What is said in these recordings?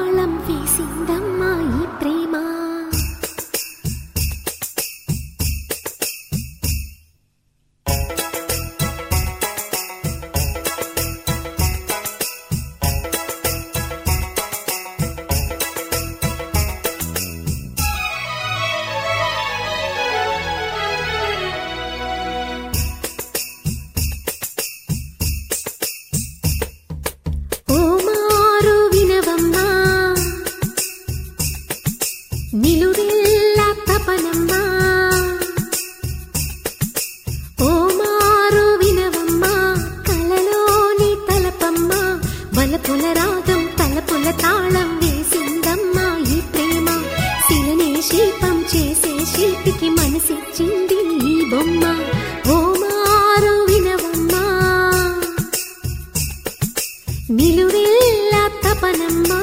తాళం వేసిందమ్మా ఈ ప్రేమ ఓ మారు వినవమ్మా నిలువెల్ల తపనమ్మా ఓ మారు వినవమ్మా కలలోని తలపమ్మా వలపుల రాగం తలపుల తాళం వేసిందమ్మా ఈ ప్రేమ శిలనే శిల్పం చేసే శిల్పికి మనసిచ్చింది ఈ బొమ్మ ఓ మారు వినవమ్మా నిలువెల్ల తపనమ్మా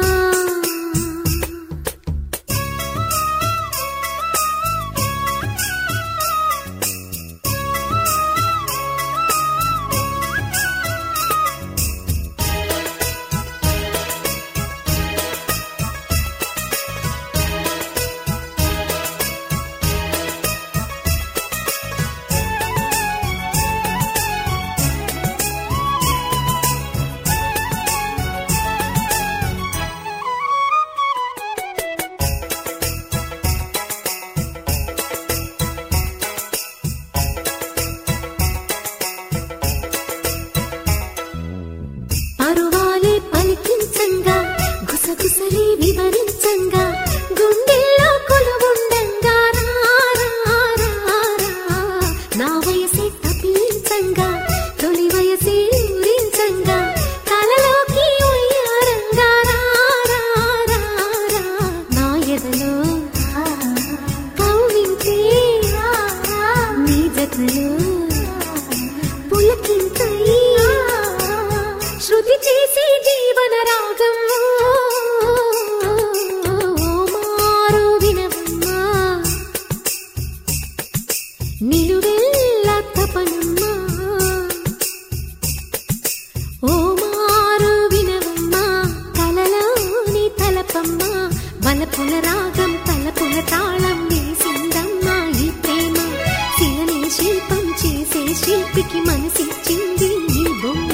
పరువాలే పలికించంగా గుసగుసలే వివరించంగా గుండెల్లో కొలువుండంగా రా, రా, రా, రా. నా వయసే తప్పించంగా తొలి వయసే ఊరించంగా కలలోకి ఉయ్యారంగా రా, రా, రా, రా. నా ఎదలో కవ్వించే నీ జతలో పులకింతై శృతి చేసే జీవన రాగం మారు వినవమ్మా నిలువెల్ల తపనమ్మా ఓ మారు వినవమ్మా కలలోని తలపమ్మా వలపుల రాగం తలపుల తాళం వేసిందమ్మా ఈ ప్రేమ శిలనే శిల్పం చేసే శిల్పికి మనసిచ్చింది ఈ బొమ్మ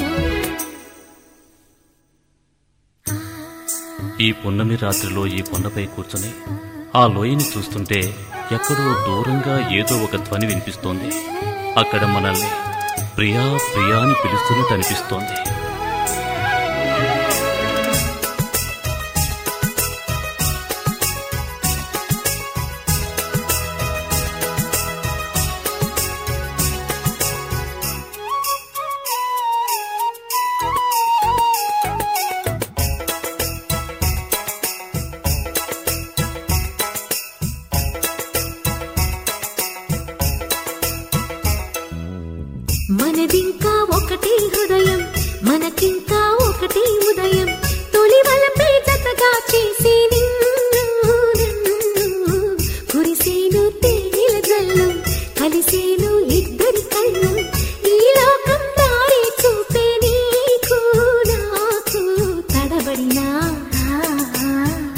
ఈ పున్నమి రాత్రిలో ఈ కొండపై కూర్చుని ఆ లోయని చూస్తుంటే ఎక్కడో దూరంగా ఏదో ఒక ధ్వని వినిపిస్తోంది అక్కడ మనల్ని ప్రియా ప్రియా అని పిలుస్తున్నట్టు అనిపిస్తోంది మనదింకా ఒకటి హృదయం మనకింకా ఒకటి ఉదయం తొలి వలపే జతగా చేసే నిన్ను నన్ను కురిసేను తేనెల జల్లు కలిసేను ఇద్దరి కళ్ళు ఈ లోకం దారి చూపే నీకు నాకు తడబడినా